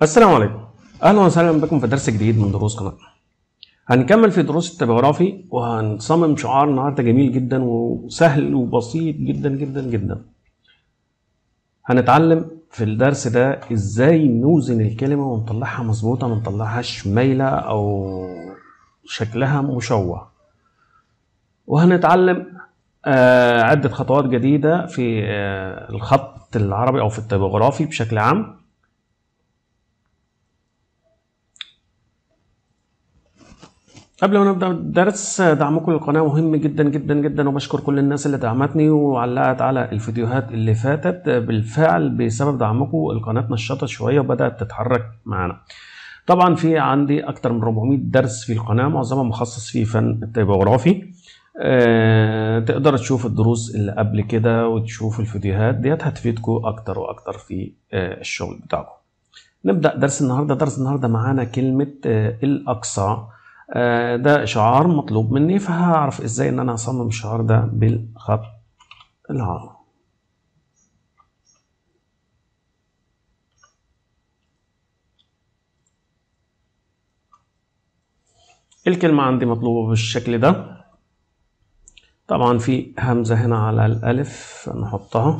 السلام عليكم اهلا وسهلا بكم في درس جديد من دروس قناه هنكمل في دروس التبغرافي وهنصمم شعار النهارده جميل جدا وسهل وبسيط جدا جدا جدا هنتعلم في الدرس ده ازاي نوزن الكلمه ونطلعها مظبوطه ما نطلعهاش مايله او شكلها مشوه وهنتعلم آه عده خطوات جديده في آه الخط العربي او في التبغرافي بشكل عام قبل ما نبدا الدرس دعمكم للقناه مهم جدا جدا جدا وبشكر كل الناس اللي دعمتني وعلقت على الفيديوهات اللي فاتت بالفعل بسبب دعمكم القناه نشطت شويه وبدات تتحرك معانا طبعا في عندي اكتر من 400 درس في القناه معظمها مخصص في فن التيبوغرافي أه تقدر تشوف الدروس اللي قبل كده وتشوف الفيديوهات ديت هتفيدكم اكتر واكتر في أه الشغل بتاعكم نبدا درس النهارده درس النهارده معانا كلمه أه الاقصى ده شعار مطلوب مني فهعرف ازاي ان انا اصمم الشعار ده بالخط العرض الكلمة عندي مطلوبة بالشكل ده طبعا في همزة هنا على الألف نحطها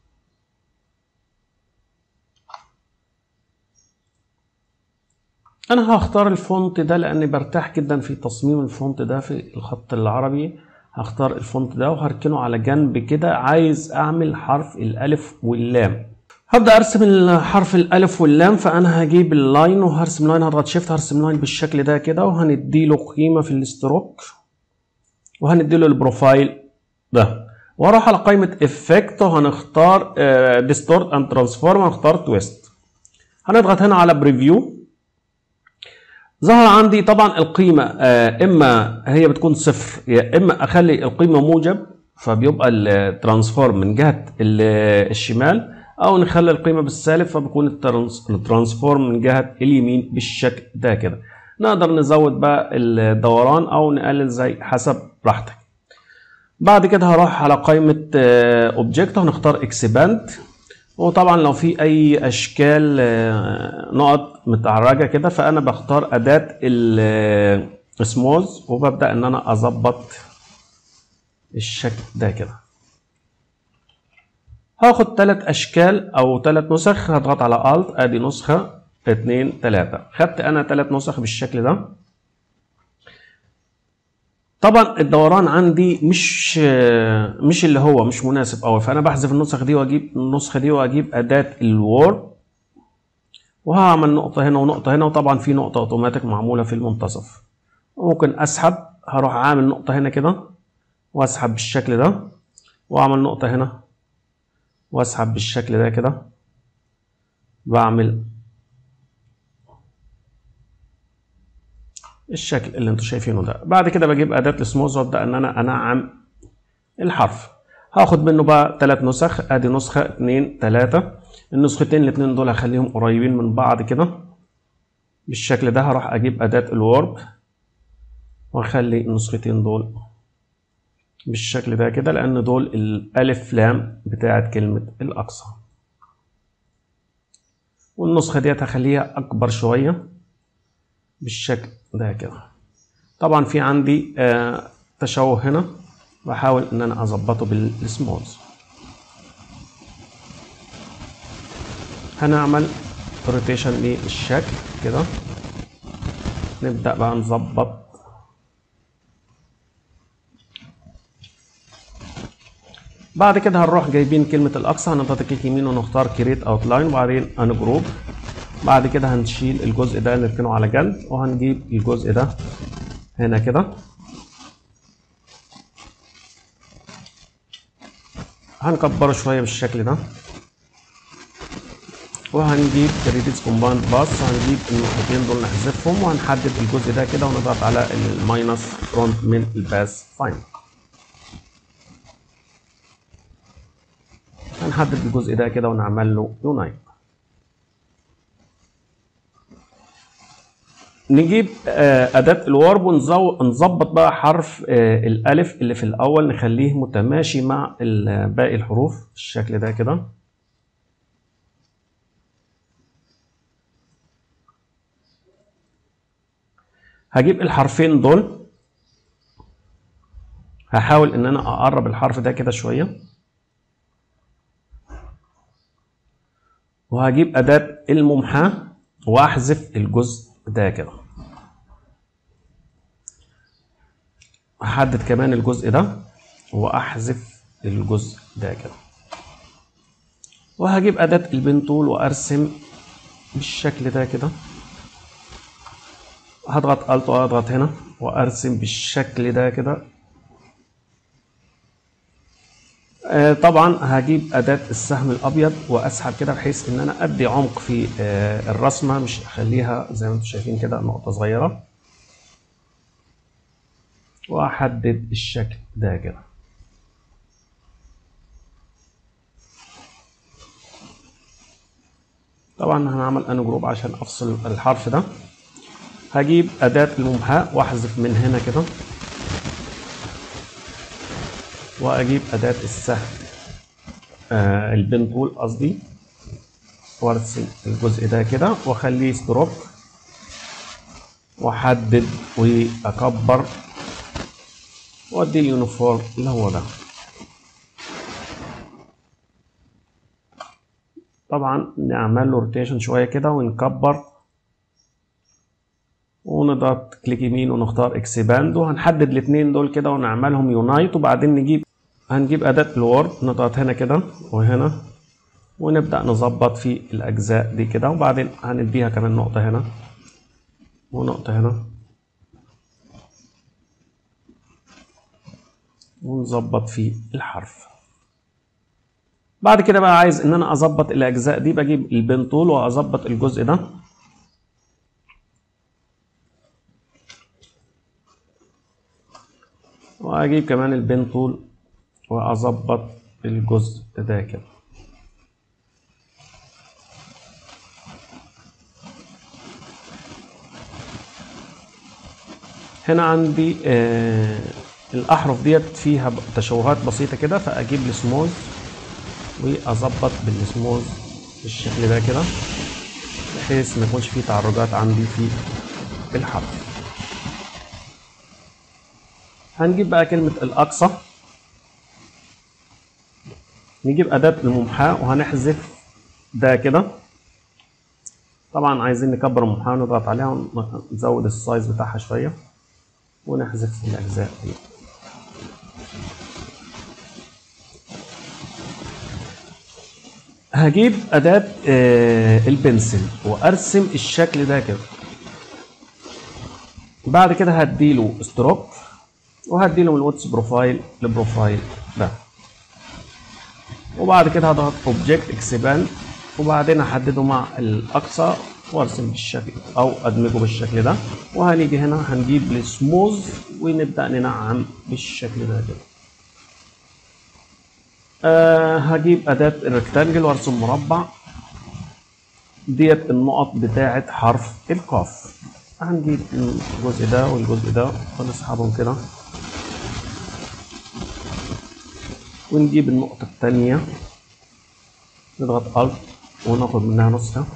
انا هختار الفونت ده لاني برتاح جدا في تصميم الفونت ده في الخط العربي هختار الفونت ده وهركنه على جنب كده عايز اعمل حرف الالف واللام هبدا ارسم الحرف الالف واللام فانا هجيب اللاين وهرسم لاين هضغط شيفت هرسم لاين بالشكل ده كده وهنديله قيمه في الاستروك وهنديله البروفايل ده واروح على قائمه افكت وهنختار ديستورت اند ترانسفورم هنختار تويست هنضغط هنا على بريفيو ظهر عندي طبعا القيمة إما هي بتكون صفر يا إما أخلي القيمة موجب فبيبقى الترانسفورم من جهة الشمال أو نخلي القيمة بالسالب فبيكون الترانسفورم من جهة اليمين بالشكل ده كده نقدر نزود بقى الدوران أو نقلل زي حسب راحتك بعد كده هروح على قائمة اوبجكت وهنختار اكسباند وطبعا لو في اي اشكال نقط متعرجه كده فانا بختار اداه السموز وببدا ان انا اظبط الشكل ده كده هاخد ثلاث اشكال او ثلاث نسخ هضغط على الت ادي نسخه اتنين تلاته خدت انا ثلاث نسخ بالشكل ده طبعا الدوران عندي مش مش اللي هو مش مناسب قوي فانا بحذف النسخ دي واجيب النسخه دي واجيب اداه الوورد وهعمل نقطه هنا ونقطه هنا وطبعا في نقطه اوتوماتيك معموله في المنتصف ممكن اسحب هروح عامل نقطه هنا كده واسحب بالشكل ده واعمل نقطه هنا واسحب بالشكل ده كده بعمل الشكل اللي انتم شايفينه ده بعد كده بجيب اداه السموز وابدا ان انا انعم الحرف هاخد منه بقى ثلاث نسخ ادي نسخه اتنين تلاته النسختين الاتنين دول هخليهم قريبين من بعض كده بالشكل ده هروح اجيب اداه الورب واخلي النسختين دول بالشكل ده كده لان دول الالف لام بتاعت كلمه الاقصى والنسخه ديت هخليها اكبر شويه بالشكل ده كده طبعا في عندي آه تشوه هنا بحاول ان انا اظبطه بالسموز هنعمل روتيشن للشكل كده نبدا بقى نظبط بعد كده هنروح جايبين كلمه الاقصى هنضغط كليك يمين ونختار كريت اوتلاين وبعدين ان جروب بعد كده هنشيل الجزء ده نركنه على جنب وهنجيب الجزء ده هنا كده هنكبره شويه بالشكل ده وهنجيب كريديتس كومباوند باس وهنجيب النقطتين دول نحذفهم وهنحدد الجزء ده كده ونضغط على الماينس فرونت من الباس فاين هنحدد الجزء ده كده ونعمل له يونايت نجيب أداة الورب ونظبط بقى حرف الألف اللي في الأول نخليه متماشي مع باقي الحروف بالشكل ده كده هجيب الحرفين دول هحاول ان انا اقرب الحرف ده كده شويه وهجيب اداه الممحاه واحذف الجزء ده كده احدد كمان الجزء ده واحذف الجزء ده كده وهجيب اداه البين تول وارسم بالشكل ده كده هضغط الت واضغط هنا وارسم بالشكل ده كده آه طبعا هجيب اداه السهم الابيض واسحب كده بحيث ان انا ادي عمق في آه الرسمه مش اخليها زي ما انتم شايفين كده نقطه صغيره واحدد الشكل ده كده طبعا هنعمل ان جروب عشان افصل الحرف ده هجيب اداه الممحاة واحذف من هنا كده واجيب اداه السهم آه البين تول قصدي وارسم الجزء ده كده واخليه ستروك واحدد واكبر وادي اليونيفورم اللي هو ده طبعا نعمل له روتيشن شويه كده ونكبر ونضغط كليك يمين ونختار اكسباند وهنحدد الاثنين دول كده ونعملهم يونايت وبعدين نجيب هنجيب اداه الوورد نضغط هنا كده وهنا ونبدا نظبط في الاجزاء دي كده وبعدين هنديها كمان نقطه هنا ونقطه هنا ونظبط في الحرف بعد كده بقى عايز ان انا اظبط الاجزاء دي بجيب البين تول واظبط الجزء ده واجيب كمان البين تول واظبط الجزء ده كده هنا عندي آه الاحرف ديت فيها تشوهات بسيطه كده فاجيب السموز واظبط بالسموز بالشكل ده كده بحيث ما يكونش فيه تعرجات عندي في الحرف هنجيب بقى كلمة الأقصى نجيب أداة الممحاة وهنحذف ده كده طبعا عايزين نكبر الممحاة ونضغط عليها ونزود السايز بتاعها شوية ونحذف الأجزاء دي هجيب أداة آه البنسل وأرسم الشكل ده كده بعد كده هديله ستروك وهديله من الواتس بروفايل لبروفايل ده وبعد كده هضغط اوبجكت اكسباند وبعدين احدده مع الاقصى وارسم بالشكل او ادمجه بالشكل ده وهنيجي هنا هنجيب السموز ونبدا ننعم بالشكل ده كده أه هجيب اداه الريكتانجل وارسم مربع ديت النقط بتاعه حرف القاف هنجيب الجزء ده والجزء ده ونسحبهم كده ونجيب النقطة التانية نضغط ألت وناخد منها نسخة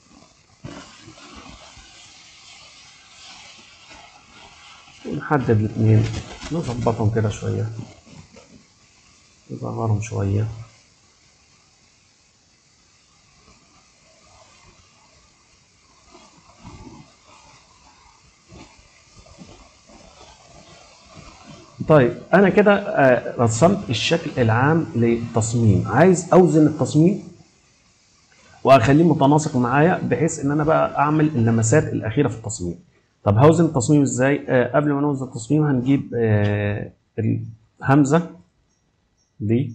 ونحدد الاتنين نظبطهم كده شوية نصغرهم شوية طيب انا كده رسمت الشكل العام للتصميم عايز اوزن التصميم واخليه متناسق معايا بحيث ان انا بقى اعمل اللمسات الاخيره في التصميم طب هوزن التصميم ازاي آه قبل ما نوزن التصميم هنجيب آه الهمزه دي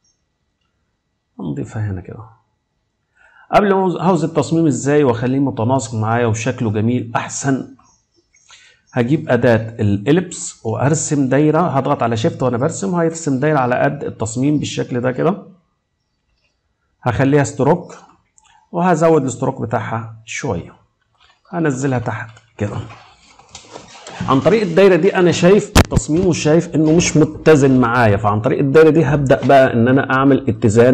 هنضيفها هنا كده قبل ما هوزن التصميم ازاي واخليه متناسق معايا وشكله جميل احسن هجيب أداة الإليبس وأرسم دايرة هضغط على شيفت وأنا برسم هيرسم دايرة على قد التصميم بالشكل ده كده هخليها ستروك وهزود الستروك بتاعها شوية هنزلها تحت كده عن طريق الدايرة دي أنا شايف التصميم وشايف إنه مش متزن معايا فعن طريق الدايرة دي هبدأ بقى إن أنا أعمل اتزان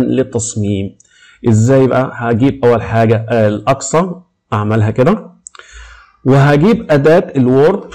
للتصميم إزاي بقى هجيب أول حاجة الأقصى أعملها كده وهجيب اداه الوورد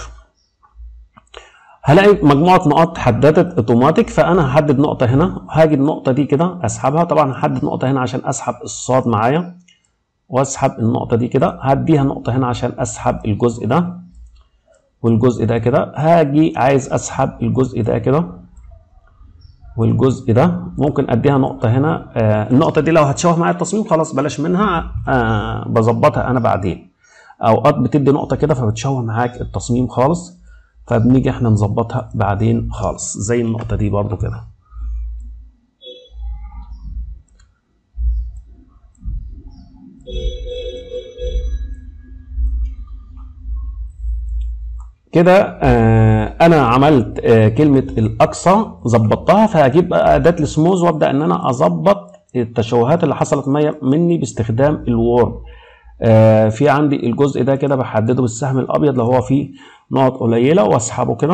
هلاقي مجموعه نقاط حددت اوتوماتيك فانا هحدد نقطه هنا هاجي النقطه دي كده اسحبها طبعا هحدد نقطه هنا عشان اسحب الصاد معايا واسحب النقطه دي كده هديها نقطه هنا عشان اسحب الجزء ده والجزء ده كده هاجي عايز اسحب الجزء ده كده والجزء ده ممكن اديها نقطه هنا آه النقطه دي لو هتشوه معايا التصميم خلاص بلاش منها آه بظبطها انا بعدين اوقات بتدي نقطه كده فبتشوه معاك التصميم خالص فبنيجي احنا نظبطها بعدين خالص زي النقطه دي برضو كده كده آه انا عملت آه كلمه الاقصى ظبطتها فهجيب بقى اداه السموز وابدا ان انا اظبط التشوهات اللي حصلت مني باستخدام الوورد آه في عندي الجزء ده كده بحدده بالسهم الابيض اللي هو فيه نقط قليله واسحبه كده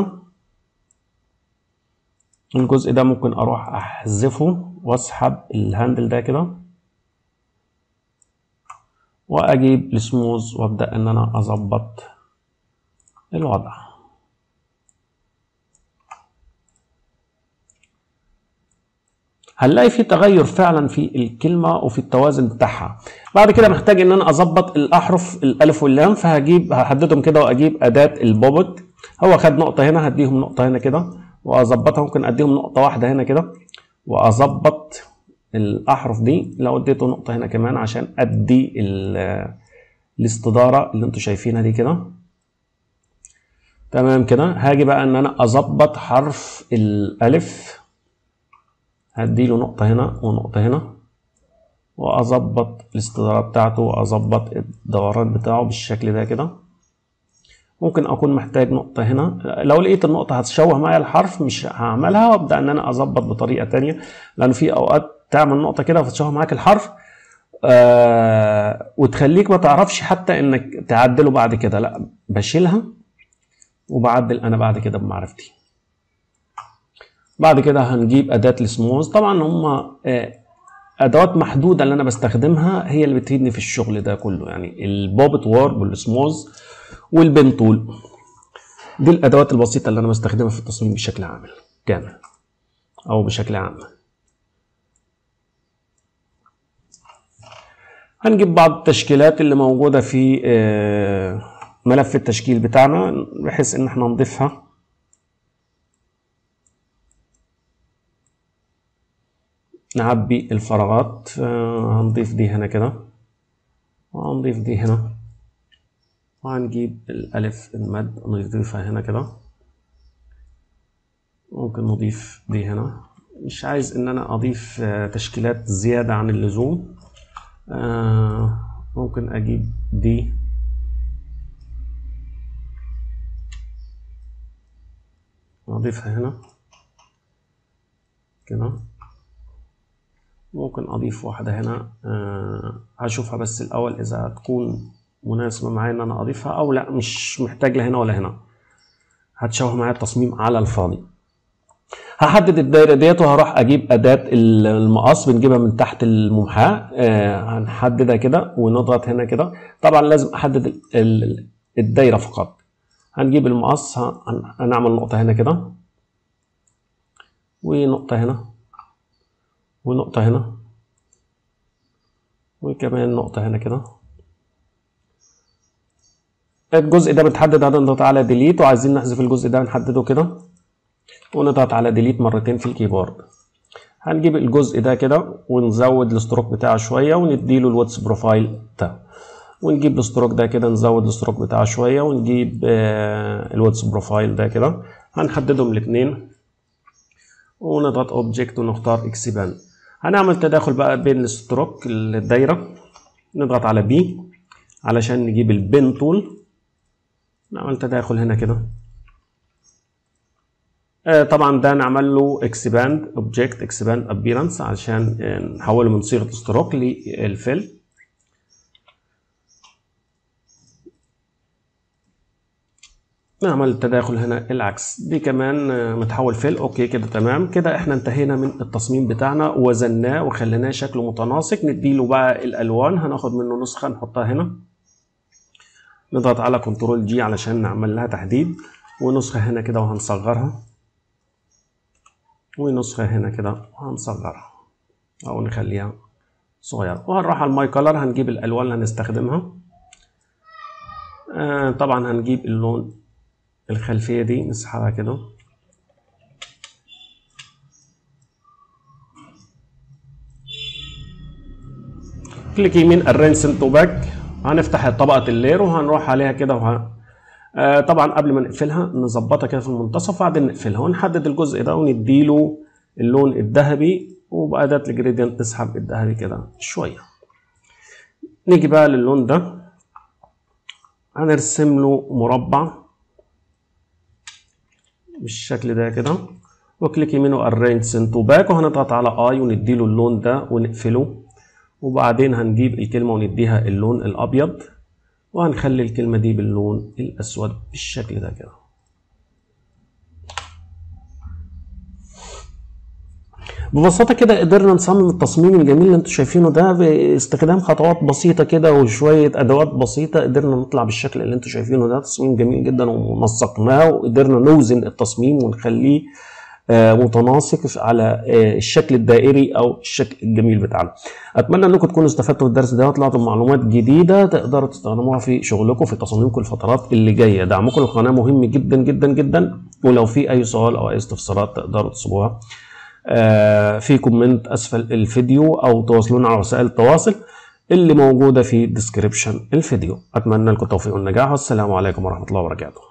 الجزء ده ممكن اروح احذفه واسحب الهاندل ده كده واجيب السموز وابدا ان انا اظبط الوضع هنلاقي في تغير فعلا في الكلمة وفي التوازن بتاعها بعد كده محتاج ان انا اظبط الاحرف الالف واللام فهجيب هحددهم كده واجيب اداة البوبت هو خد نقطة هنا هديهم نقطة هنا كده واظبطها ممكن اديهم نقطة واحدة هنا كده واظبط الاحرف دي لو اديته نقطة هنا كمان عشان ادي الاستدارة اللي انتوا شايفينها دي كده تمام كده هاجي بقى ان انا اظبط حرف الالف هديله نقطة هنا ونقطة هنا واظبط الاستدارة بتاعته واظبط الدوران بتاعه بالشكل ده كده ممكن اكون محتاج نقطة هنا لو لقيت النقطة هتشوه معايا الحرف مش هعملها وابدا ان انا اظبط بطريقة تانية لان في اوقات تعمل نقطة كده فتشوه معاك الحرف آه وتخليك ما تعرفش حتى انك تعدله بعد كده لا بشيلها وبعدل انا بعد كده بمعرفتي بعد كده هنجيب اداه السموز طبعا هم ادوات محدوده اللي انا بستخدمها هي اللي بتفيدني في الشغل ده كله يعني البوبت وورب والسموز والبن تول دي الادوات البسيطه اللي انا بستخدمها في التصميم بشكل عام كامل او بشكل عام هنجيب بعض التشكيلات اللي موجوده في ملف التشكيل بتاعنا بحيث ان احنا نضيفها نعبي الفراغات هنضيف دي هنا كده وهنضيف دي هنا وهنجيب الألف المد نضيفها هنا كده ممكن نضيف دي هنا مش عايز ان انا اضيف تشكيلات زيادة عن اللزوم ممكن اجيب دي اضيفها هنا كده ممكن اضيف واحده هنا أه هشوفها بس الاول اذا هتكون مناسبه معايا ان انا اضيفها او لا مش محتاج لا هنا ولا هنا هتشوه معايا التصميم على الفاضي هحدد الدايره ديت وهروح اجيب اداه المقص بنجيبها من تحت الممحاه أه هنحددها كده ونضغط هنا كده طبعا لازم احدد الدايره فقط هنجيب المقص هنعمل نقطة هنا كده ونقطة هنا ونقطة هنا وكمان نقطة هنا كده الجزء ده متحدد هنضغط على ديليت وعايزين نحذف الجزء ده نحدده كده ونضغط على ديليت مرتين في الكيبورد هنجيب الجزء ده كده ونزود الستروك بتاعه شوية ونديله الواتس بروفايل ده ونجيب الستروك ده كده نزود الستروك بتاعه شويه ونجيب آه الواتس بروفايل ده كده هنحددهم الاثنين ونضغط اوبجكت ونختار اكسباند هنعمل تداخل بقى بين الستروك الدايره نضغط على بي علشان نجيب البن تول نعمل تداخل هنا كده آه طبعا ده نعمل له اكسباند اوبجكت اكسباند ابيرنس علشان آه نحوله من صيغه ستروك للفيل نعمل التداخل هنا العكس دي كمان متحول فيل اوكي كده تمام كده احنا انتهينا من التصميم بتاعنا وزناه وخليناه شكله متناسق نديله بقى الالوان هناخد منه نسخه نحطها هنا نضغط على كنترول جي علشان نعمل لها تحديد ونسخة هنا كده وهنصغرها ونسخة هنا كده وهنصغرها أو نخليها صغيرة وهنروح على الماي كولر هنجيب الألوان اللي هنستخدمها آه طبعا هنجيب اللون الخلفية دي نسحبها كده كليك يمين الرينس تو باك هنفتح طبقة اللير وهنروح عليها كده وه... آه طبعا قبل ما نقفلها نظبطها كده في المنتصف وبعدين نقفلها ونحدد الجزء ده ونديله اللون الذهبي وبأداة الجريدينت نسحب الذهبي كده شوية نيجي بقى للون ده هنرسم له مربع بالشكل ده كده وكليك يمينه arrange send to back وهنضغط على اي ونديله اللون ده ونقفله وبعدين هنجيب الكلمة ونديها اللون الأبيض وهنخلي الكلمة دي باللون الأسود بالشكل ده كده ببساطة كده قدرنا نصمم التصميم الجميل اللي انتوا شايفينه ده باستخدام خطوات بسيطة كده وشوية أدوات بسيطة قدرنا نطلع بالشكل اللي انتوا شايفينه ده تصميم جميل جدا ونسقناه وقدرنا نوزن التصميم ونخليه متناسق على الشكل الدائري او الشكل الجميل بتاعنا اتمنى انكم تكونوا استفدتوا في الدرس ده وطلعتوا معلومات جديده تقدروا تستخدموها في شغلكم في تصاميمكم الفترات اللي جايه دعمكم للقناه مهم جدا جدا جدا ولو في اي سؤال او اي استفسارات تقدروا تسيبوها في كومنت اسفل الفيديو او تواصلونا على وسائل التواصل اللي موجوده في ديسكريبشن الفيديو اتمنى لكم التوفيق والنجاح والسلام عليكم ورحمه الله وبركاته